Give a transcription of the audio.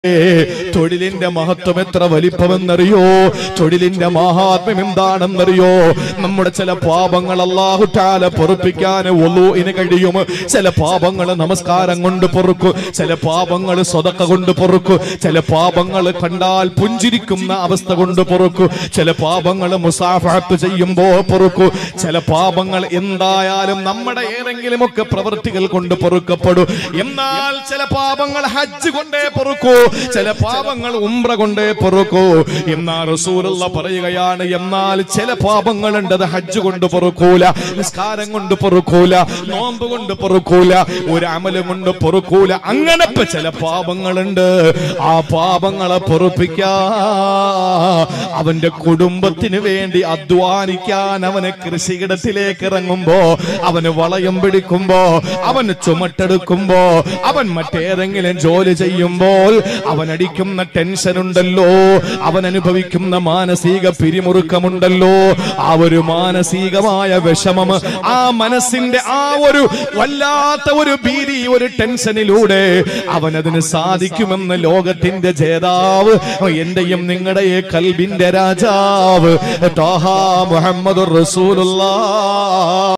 തൊഴിലിന്റെ മഹത്വം എത്ര വലിപ്പമെന്നറിയോ തൊഴിലിന്റെ മഹാത്മ്യം എന്താണെന്നറിയോ നമ്മുടെ ചില പാപങ്ങൾ അള്ളാഹു ടാല പൊറുപ്പിക്കാൻ ഒലൂഇന് കഴിയും ചില പാപങ്ങൾ നമസ്കാരം കൊണ്ട് പൊറുക്കും ചില പാപങ്ങൾ സ്വതക്ക കൊണ്ട് പൊറുക്കും ചില പാപങ്ങൾ കണ്ടാൽ പുഞ്ചിരിക്കുന്ന അവസ്ഥ കൊണ്ട് പൊറുക്കും ചില പാപങ്ങൾ മുസാഫത്ത് ചെയ്യുമ്പോ പൊറുക്കും ചില പാപങ്ങൾ എന്തായാലും നമ്മുടെ ഏതെങ്കിലുമൊക്കെ പ്രവൃത്തികൾ കൊണ്ട് പൊറുക്കപ്പെടും എന്നാൽ ചില പാപങ്ങൾ ഹജ്ജ് കൊണ്ടേ പൊറുക്കൂ ചില പാപങ്ങൾ ഉംറ കൊണ്ടേ പൊറുക്കൂ എന്നാൽ റസൂലുള്ള പറയുകയാണ് എന്നാൽ ചില പാപങ്ങളുണ്ട് അത് ഹജ്ജ് കൊണ്ട് പൊറുക്കൂല നിസ്കാരം കൊണ്ട് പൊറുക്കൂല നോമ്പ് കൊണ്ട് പൊറുക്കൂല ഒരു അമലും കൊണ്ട് പൊറുക്കൂല അങ്ങനത്തെ ചില പാപങ്ങളുണ്ട് ആ പാപങ്ങളെ പൊറുപ്പിക്കാ അവന്റെ കുടുംബത്തിന് വേണ്ടി അധ്വാനിക്കാൻ അവന് കൃഷിയിടത്തിലേക്ക് ഇറങ്ങുമ്പോ അവന് വളയം പിടിക്കുമ്പോ അവന് ചുമട്ടെടുക്കുമ്പോ അവൻ മറ്റേതെങ്കിലും ജോലി ചെയ്യുമ്പോൾ അവൻ അടിക്കുന്ന ടെൻഷൻ ഉണ്ടല്ലോ അവൻ അനുഭവിക്കുന്ന മാനസിക പിരിമുറുക്കമുണ്ടല്ലോ ആ ഒരു മാനസികമായ വിഷമം ആ മനസ്സിന്റെ ആ ഒരു വല്ലാത്ത ഒരു ഭീതി ഒരു ടെൻഷനിലൂടെ അവൻ അതിന് സാധിക്കുമെന്ന് ലോകത്തിന്റെ ജേതാവ് എന്റെയും നിങ്ങളുടെ കൽബിന്റെ രാജാവ് താഹാ മുഹമ്മദ് റസൂലുള്ള